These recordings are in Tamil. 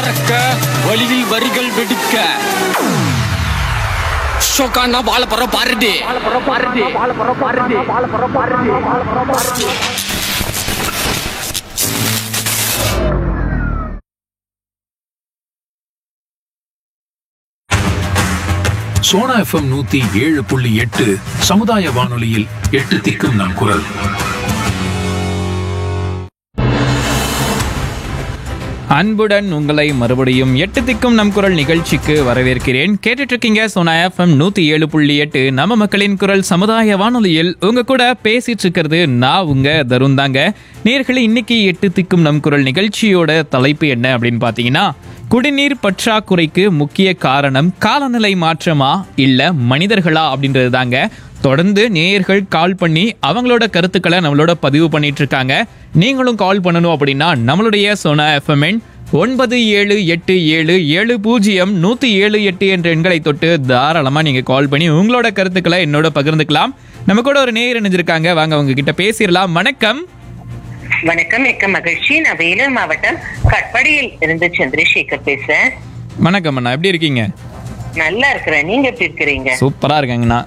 பறக்க வழியில் வரிகள் வெடிக்க ஷோக்கானா வாழ போற பாருடி சோனா எஃப்எம் நூத்தி ஏழு புள்ளி எட்டு சமுதாய வானொலியில் எட்டு திக்கும் நம் குரல் அன்புடன் உங்களை மறுபடியும் எட்டு திக்கும் நம் குரல் நிகழ்ச்சிக்கு வரவேற்கிறேன் கேட்டுட்டு இருக்கீங்க சோனா எஃப்எம் நூத்தி ஏழு புள்ளி எட்டு நம்ம மக்களின் குரல் சமுதாய வானொலியில் உங்க கூட பேசிட்டு இருக்கிறது நான் உங்க தருண் தாங்க நேர்களே இன்னைக்கு எட்டு திக்கும் நம் குரல் நிகழ்ச்சியோட தலைப்பு என்ன அப்படின்னு பாத்தீங்கன்னா குடிநீர் பற்றாக்குறைக்கு முக்கிய காரணம் காலநிலை மாற்றமா இல்ல மனிதர்களா அப்படின்றது தாங்க தொடர்ந்து நேயர்கள் கால் பண்ணி அவங்களோட கருத்துக்களை நம்மளோட பதிவு பண்ணிட்டு இருக்காங்க நீங்களும் கால் பண்ணணும் அப்படின்னா நம்மளுடைய சோனா எஃப்எம்என் ஒன்பது ஏழு எட்டு ஏழு ஏழு பூஜ்ஜியம் நூற்றி ஏழு எட்டு என்ற எண்களை தொட்டு தாராளமாக நீங்கள் கால் பண்ணி உங்களோட கருத்துக்களை என்னோட பகிர்ந்துக்கலாம் நம்ம கூட ஒரு நேயர் இணைஞ்சிருக்காங்க வாங்க அவங்க கிட்ட பேசிடலாம் வணக்கம் வணக்கம் மிக்க மகிழ்ச்சி நான் வேலூர் மாவட்டம் கட்படியில் இருந்து சந்திரசேகர் பேசுறேன் வணக்கம் அண்ணா எப்படி இருக்கீங்க நல்லா இருக்கிறேன் நீங்க எப்படி இருக்கிறீங்க சூப்பராக இருக்காங்கண்ணா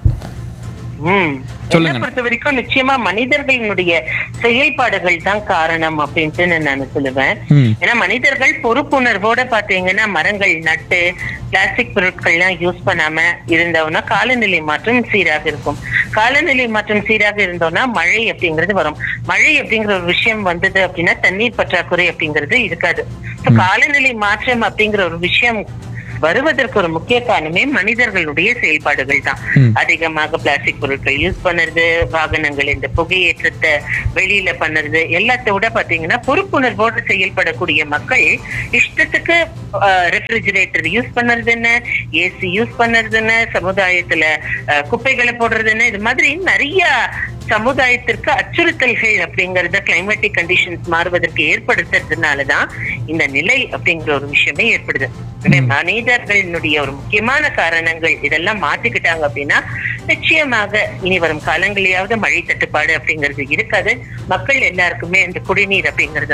ம் சொல்லுங்க. என்னை பொறுத்த வரைக்கும் நிச்சயமா மனிதர்களினுடைய செயல்பாடுகள் தான் காரணம் அப்படின்ட்டு நான் சொல்லுவேன் ம். ஏன்னா மனிதர்கள் பொறுப்புணர்வோட பாத்தீங்கன்னா மரங்கள் நட்டு பிளாஸ்டிக் பொருட்கள் எல்லாம் யூஸ் பண்ணாம இருந்தோம்னா காலநிலை மாற்றம் சீராக இருக்கும் காலநிலை மாற்றம் சீராக இருந்தோம்னா மழை அப்படிங்கிறது வரும் மழை அப்படிங்கிற ஒரு விஷயம் வந்தது அப்படின்னா தண்ணீர் பற்றாக்குறை அப்படிங்கிறது இருக்காது So, காலநிலை மாற்றம் அப்படிங்கிற ஒரு விஷயம் வருவதற்கு ஒரு முக்கிய காரணமே மனிதர்களுடைய செயல்பாடுகள் தான் ம். அதிகமாக பிளாஸ்டிக் பொருட்கள் யூஸ் பண்ணுறது வாகனங்கள் இந்த புகையேற்றத்தை வெளியில பண்ணுறது எல்லாத்த விட பாத்தீங்கன்னா பொறுப்புணர்வோடு செயல்படக்கூடிய மக்கள் இஷ்டத்துக்கு ரெஃப்ரிஜிரேட்டர் யூஸ் பண்ணுறது என்ன ஏசி யூஸ் பண்ணுறது என்ன சமுதாயத்துல அஹ், குப்பைகளை போடுறது என்ன இது மாதிரி நிறைய சமுதாயத்திற்கு அச்சுறுத்தல்கள் அப்படிங்கறத கிளைமேட்டிக் கண்டிஷன்ஸ் மாறுவதற்கு ஏற்படுத்துறதுனாலதான் இந்த நிலை அப்படிங்கிற ஒரு விஷயமே ஏற்படுது எனவே மனிதர்களினுடைய ஒரு முக்கியமான காரணங்கள் இதெல்லாம் மாத்திக்கிட்டாங்க அப்படின்னா நிச்சயமாக இனி வரும் காலங்களிலாவது மழை தட்டுப்பாடு அப்படிங்கிறது இருக்காது மக்கள் எல்லாருக்குமே இந்த குடிநீர் அப்படிங்கறது